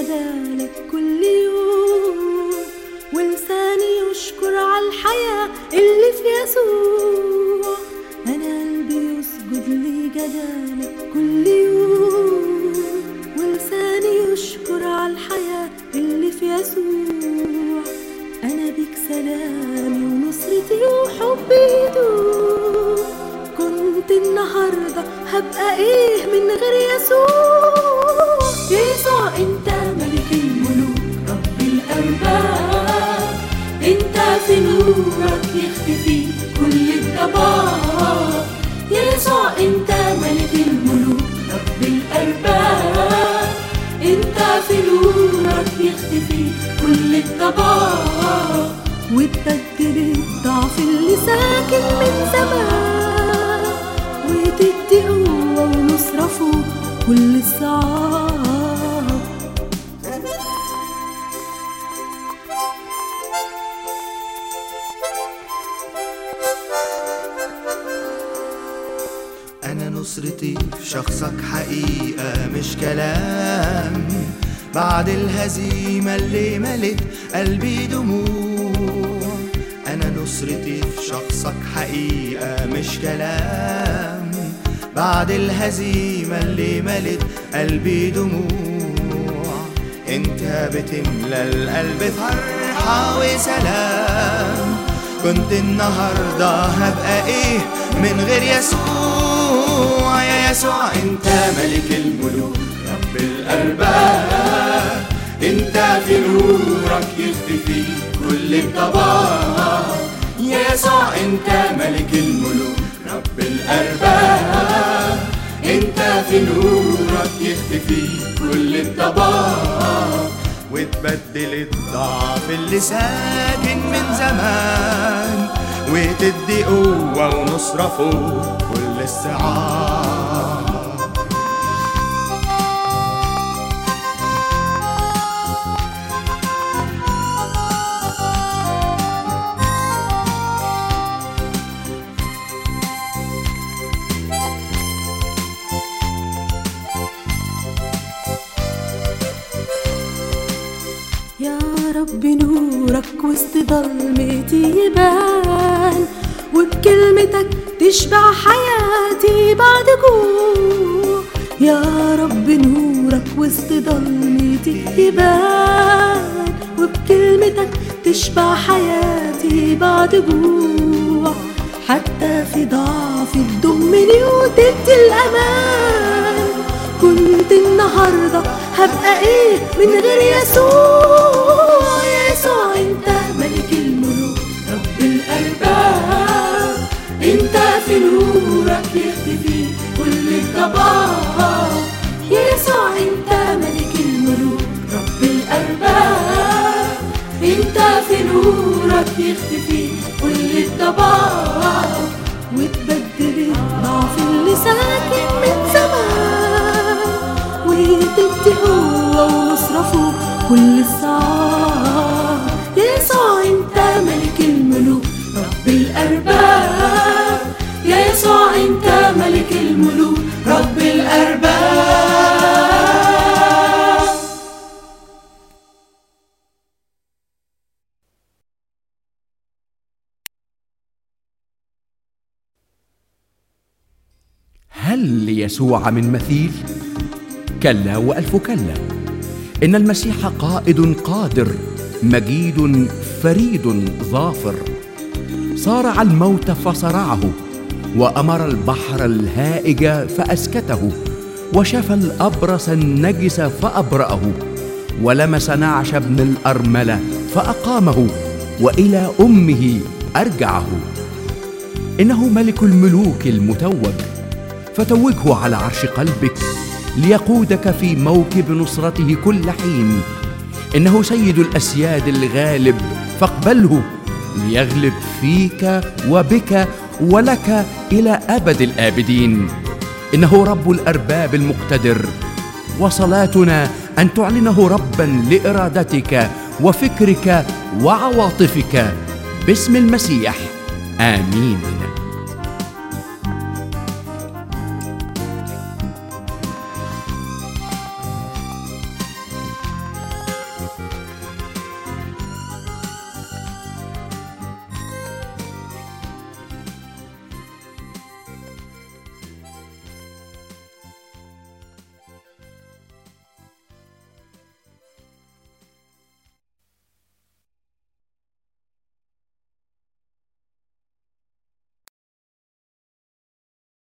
جلالك كل يوم ولساني يشكر على الحياة اللي في يسوع أنا قلبي يسجد لجلالك كل يوم ولساني يشكر على الحياة اللي في يسوع أنا بيك سلامي ونصرتي وحبي يدوم كنت النهاردة هبقى إيه من غير يسوع يسوع أنت ملك الملوك رب الأرباب أنت في نورك يختفي كل الضباب يسوع أنت ملك الملوك رب الأرباب أنت في نورك يختفي كل الضباب وتبدل الضعف اللي ساكن من زمان وتدي قوة ونصرة فوق كل الصعاب أنا نصرتي في شخصك حقيقة مش كلام بعد الهزيمة اللي ملت قلبي دموع أنا نصرتي في شخصك حقيقة مش كلام بعد الهزيمة اللي ملت قلبي دموع انت بتملى القلب فرحة وسلام كنت النهاردة هبقى ايه من غير يسوع يا يسوع انت ملك الملوك رب الأرباب انت في نورك يختفي كل الضباب يا يسوع انت ملك الملوك رب الأرباب انت في نورك يختفي كل الضباب وتبدل الضعف اللي ساكن من زمان وتدي قوة ونصرة فوق كل الصعاب يا رب نورك وسط ضلمتي يبان وبكلمتك تشبع حياتي بعد جوع يا رب نورك وسط ضلمتي يبان وبكلمتك تشبع حياتي بعد جوع حتى في ضعفي تضمني وتدي الأمان كنت النهاردة هبقى ايه من غير يسوع يا يسوع انت ملك الملوك رب الأرباب انت في نورك يختفي كل الضباب يا يسوع انت ملك الملوك رب الأرباب انت في نورك يختفي كل الضباب وتبدل الضعف اللي ساكن من زمان وتدي قوة ونصرة فوق كل الصعاب يا يسوع انت ملك الملوك رب الأرباب يا يسوع انت ملك الملوك رب الأرباب هل ليسوع من مثيل كلا والف كلا ان المسيح قائد قادر مجيد فريد ظافر صارع الموت فصرعه وامر البحر الهائج فاسكته وشفى الابرص النجس فابراه ولمس نعش ابن الارمله فاقامه والى امه ارجعه انه ملك الملوك المتوج فتوجه على عرش قلبك ليقودك في موكب نصرته كل حين انه سيد الاسياد الغالب فاقبله ليغلب فيك وبك ولك الى ابد الابدين انه رب الارباب المقتدر وصلاتنا ان تعلنه ربا لارادتك وفكرك وعواطفك باسم المسيح امين